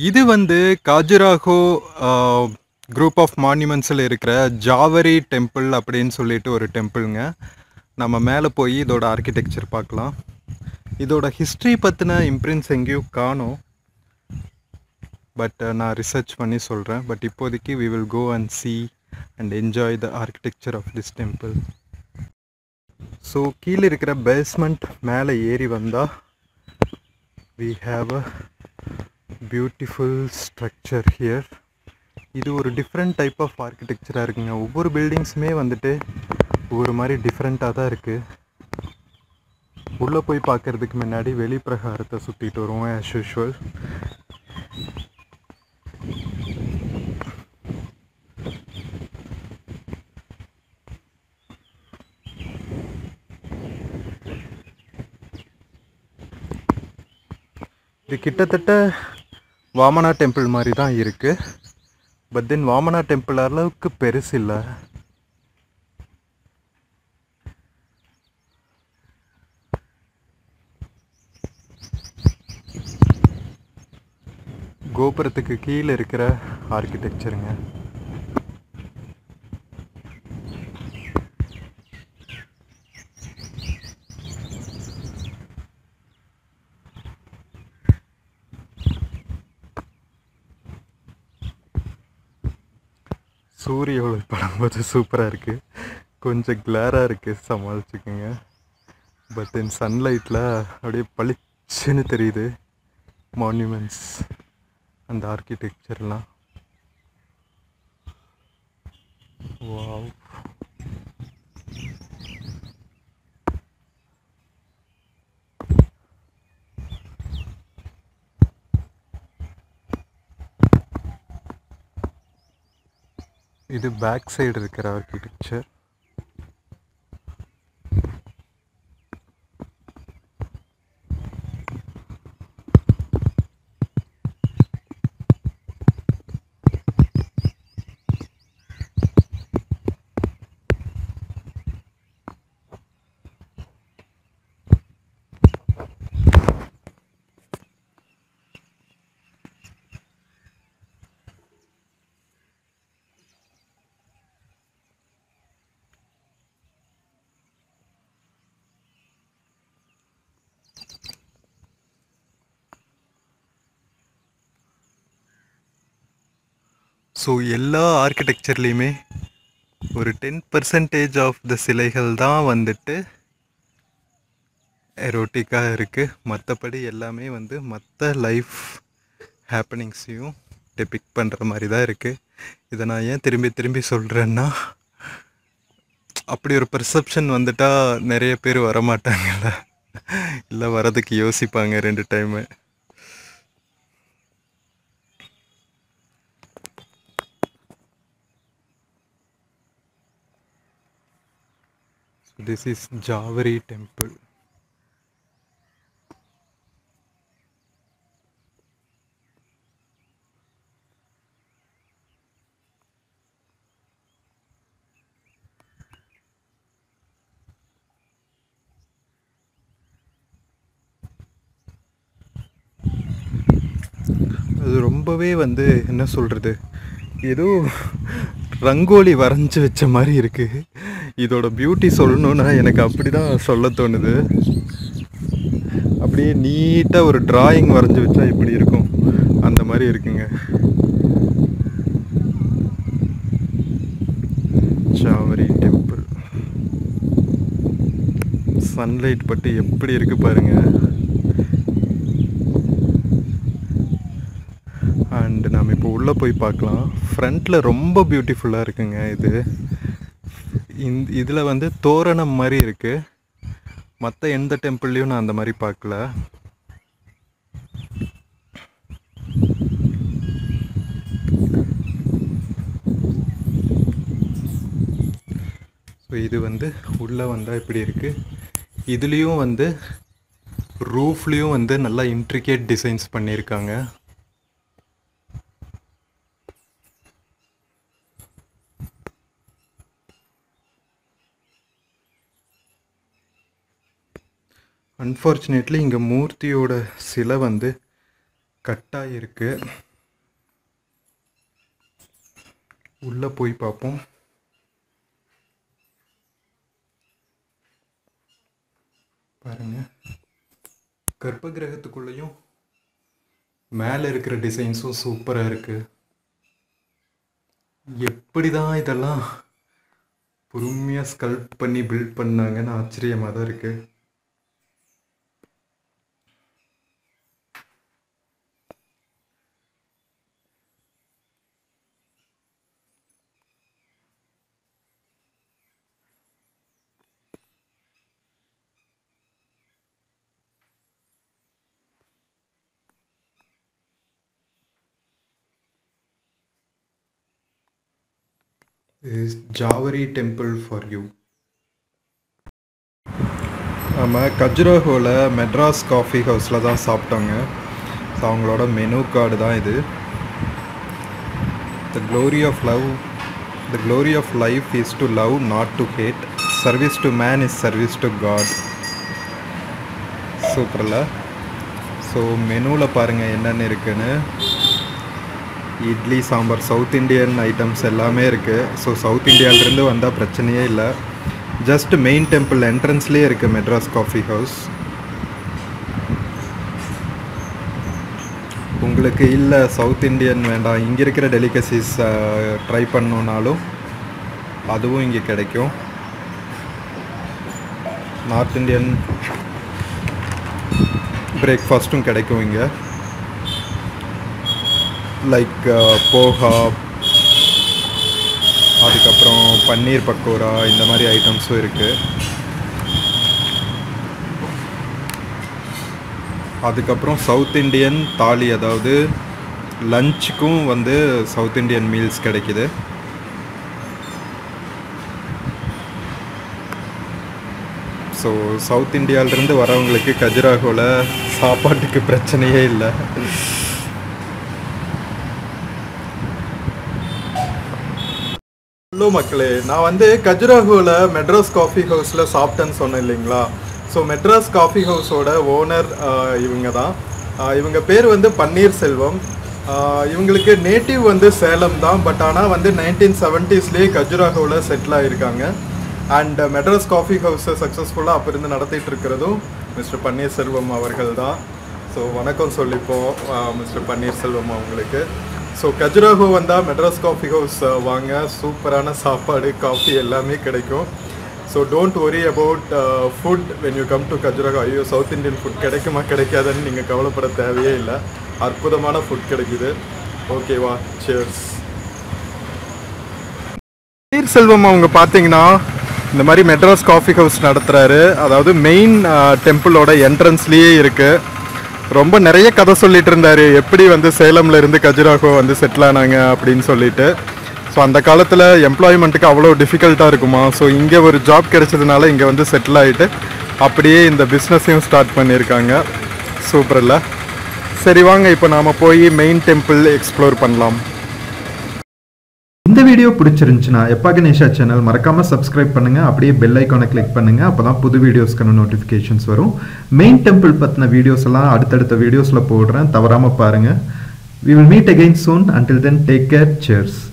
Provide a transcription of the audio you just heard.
இது வந்து காஜுராஹோ group of மான்யூமெண்ட்ஸில் இருக்கிற ஜாவரி டெம்பிள் அப்படின்னு சொல்லிட்டு ஒரு டெம்பிள்ங்க நம்ம மேலே போய் இதோட ஆர்கிடெக்சர் பார்க்கலாம் இதோட ஹிஸ்ட்ரி பற்றின இம்ப்ரின்ஸ் எங்கேயும் காணோம் பட் நான் ரிசர்ச் பண்ணி சொல்கிறேன் பட் இப்போதைக்கு we will go and see and enjoy the architecture of this temple so கீழே இருக்கிற பேஸ்மெண்ட் மேலே ஏறி வந்தால் we have a beautiful structure here இது ஒரு டிஃப்ரெண்ட் டைப் ஆஃப் ஆர்கிடெக்சராக இருக்குங்க ஒவ்வொரு பில்டிங்ஸுமே வந்துட்டு ஒவ்வொரு மாதிரி டிஃப்ரெண்ட்டாக தான் இருக்குது உள்ளே போய் பார்க்கறதுக்கு முன்னாடி வெளி பிரகாரத்தை சுற்றிட்டு வருவோம் ஆஸ் யூஷுவல் இது கிட்டத்தட்ட வாமனா டெம்பிள் மாதிரி தான் இருக்குது பட் தென் வாமனா டெம்பிள் அளவுக்கு பெருசு இல்லை கோபுரத்துக்கு கீழே இருக்கிற ஆர்கிடெக்சருங்க சூரிய ஒளி படும்போது சூப்பராக இருக்குது கொஞ்சம் கிளாராக இருக்குது சமாளிச்சுக்கோங்க பட் இன் சன்லைட்டில் அப்படியே பளிச்சுன்னு தெரியுது மான்யூமெண்ட்ஸ் அந்த ஆர்கிடெக்சர்லாம் வாவ் இது பேக் சைடு இருக்கிற ஆர்கிடெக்சர் ஸோ எல்லா ஆர்கிடெக்சர்லேயுமே ஒரு டென் பர்சன்டேஜ் ஆஃப் த சிலைகள் தான் வந்துட்டு எரோட்டிக்காக இருக்குது மற்றபடி எல்லாமே வந்து மற்ற லைஃப் ஹேப்பனிங்ஸையும் டெபிக் பண்ணுற மாதிரி தான் இருக்குது இதை நான் ஏன் திரும்பி திரும்பி சொல்கிறேன்னா அப்படி ஒரு பெர்செப்ஷன் வந்துட்டா நிறைய பேர் வரமாட்டாங்கல்ல இல்லை வரதுக்கு யோசிப்பாங்க ரெண்டு time So this is Javeri temple. அது ரொம்பவே வந்து என்ன சொல்கிறது ஏதோ ரங்கோலி வரைஞ்சி வச்ச மாதிரி இருக்குது இதோட பியூட்டி சொல்லணுன்னா எனக்கு அப்படி தான் சொல்ல தோணுது அப்படியே நீட்டாக ஒரு டிராயிங் வரைஞ்சி வச்சா இப்படி இருக்கும் அந்த மாதிரி இருக்குங்க சாவரி டெம்பிள் சன்லைட் பட்டு எப்படி இருக்கு பாருங்க அண்ட் நாம் இப்போ உள்ளே போய் பார்க்கலாம் ஃப்ரண்ட்டில் ரொம்ப பியூட்டிஃபுல்லாக இருக்குங்க இது இந்த இதில் வந்து தோரணம் மாதிரி இருக்குது மற்ற எந்த டெம்பிள்லேயும் நான் அந்த மாதிரி பார்க்கல ஸோ இது வந்து உள்ளே வந்தால் இப்படி இருக்குது இதுலேயும் வந்து ரூஃப்லேயும் வந்து நல்லா இன்ட்ரிகேட் டிசைன்ஸ் பண்ணியிருக்காங்க அன்ஃபார்ச்சுனேட்லி இங்கே மூர்த்தியோட சிலை வந்து கட்டாயிருக்கு உள்ளே போய் பார்ப்போம் பாருங்க கர்ப்ப கிரகத்துக்குள்ளேயும் மேலே இருக்கிற டிசைன்ஸும் சூப்பராக இருக்கு எப்படி தான் இதெல்லாம் பொறுமையாக ஸ்கல்ப் பண்ணி பில்ட் பண்ணாங்கன்னு ஆச்சரியமாக தான் இருக்கு is Javari temple for you நம்ம கஜுராஹோவில் மெட்ராஸ் காஃபி ஹவுஸில் தான் சாப்பிட்டோங்க ஸோ அவங்களோட மெனு கார்டு தான் இது the glory of love the glory of life is to love not to hate service to man is service to god சூப்பரில் ஸோ மெனுவில் பாருங்கள் என்னென்ன இருக்குன்னு idli sambar south Indian items எல்லாமே இருக்குது ஸோ சவுத் இந்தியாவிலேருந்து வந்தால் பிரச்சனையே இல்லை ஜஸ்ட் மெயின் டெம்பிள் என்ட்ரன்ஸ்லேயே இருக்குது மெட்ராஸ் காஃபி ஹவுஸ் உங்களுக்கு இல்லை சவுத் இந்தியன் வேண்டாம் இங்கே இருக்கிற டெலிகசிஸ் ட்ரை பண்ணணுன்னாலும் அதுவும் இங்கே கிடைக்கும் நார்த் இந்தியன் பிரேக்ஃபாஸ்ட்டும் கிடைக்கும் இங்கே லைக் போஹா அதுக்கப்புறம் பன்னீர் பக்கோடா இந்த மாதிரி ஐட்டம்ஸும் இருக்குது அதுக்கப்புறம் சவுத் இண்டியன் தாலி அதாவது லஞ்சுக்கும் வந்து சவுத் இண்டியன் மீல்ஸ் கிடைக்குது ஸோ சவுத் இந்தியாவிலேருந்து வரவங்களுக்கு கஜுராஹோவில் சாப்பாட்டுக்கு பிரச்சனையே இல்லை ஹலோ மக்களே நான் வந்து கஜுராஹோவில் மெட்ராஸ் காஃபி ஹவுஸில் சாப்பிட்டேன்னு சொன்னேன் இல்லைங்களா ஸோ மெட்ராஸ் காஃபி ஹவுஸோட ஓனர் இவங்க தான் ஆஹ் இவங்க பேர் வந்து பன்னீர் செல்வம் ஆஹ் இவங்களுக்கு நேட்டிவ் வந்து சேலம் தான் பட் ஆனால் வந்து நைன்டீன் செவன்ட்டீஸ்லேயே கஜுராஹோவில் செட்டில் ஆகியிருக்காங்க அண்ட் மெட்ராஸ் காஃபி ஹவுஸை சக்ஸஸ்ஃபுல்லாக அப்போ இருந்து நடத்திட்டு இருக்கிறதும் மிஸ்டர் பன்னீர்செல்வம் அவர்கள் தான் ஸோ வணக்கம் சொல்லிப்போம் மிஸ்டர் பன்னீர்செல்வம் அவங்களுக்கு ஸோ கஜுராஹோ வந்தால் மெட்ராஸ் காஃபி ஹவுஸ் வாங்க சூப்பரான சாப்பாடு காஃபி எல்லாமே கிடைக்கும் so don't worry about food when you come to Khajuraho ஐயோ சவுத் இந்தியன் ஃபுட் கிடைக்குமா கிடைக்காதுன்னு நீங்கள் கவலைப்பட தேவையே இல்லை அற்புதமான ஃபுட் கிடைக்குது ஓகேவா சேர்ஸ் பன்னீர் செல்வம் அவங்க பார்த்தீங்கன்னா இந்த மாதிரி மெட்ராஸ் காஃபி ஹவுஸ் நடத்துகிறாரு அதாவது மெயின் டெம்பிளோட என்ட்ரன்ஸ்லேயே இருக்குது ரொம்ப நிறைய கதை சொல்லிட்டு இருந்தாரு எப்படி வந்து சேலம்ல இருந்து கஜுராஹோ வந்து செட்டில் ஆனாங்க அப்படின்னு சொல்லிட்டு ஸோ அந்த காலத்தில் எம்ப்ளாய்மெண்ட்டுக்கு அவ்வளோ டிஃபிகல்ட்டாக இருக்குமா ஸோ இங்கே ஒரு ஜாப் கிடைச்சதுனால இங்கே வந்து செட்டில் ஆகிட்டு அப்படியே இந்த பிஸ்னஸையும் ஸ்டார்ட் பண்ணியிருக்காங்க சூப்பர் இல்லை சரி வாங்க இப்போ நாம் போய் மெயின் டெம்பிள் எக்ஸ்ப்ளோர் பண்ணலாம் இந்த வீடியோ பிடிச்சிருந்துச்சுன்னா எப்பா கணேஷா சேனல் மறக்காம சப்ஸ்கிரைப் பண்ணுங்க அப்படியே பெல் ஐக்கானை கிளிக் பண்ணுங்க அப்பதான் புது வீடியோஸ்க்கான நோட்டிஃபிகேஷன்ஸ் வரும் மெயின் டெம்பிள் பத்தின வீடியோஸ் எல்லாம் அடுத்தடுத்த வீடியோஸ்ல போடுறேன் தவறாம பாருங்க we will meet again soon until then take care cheers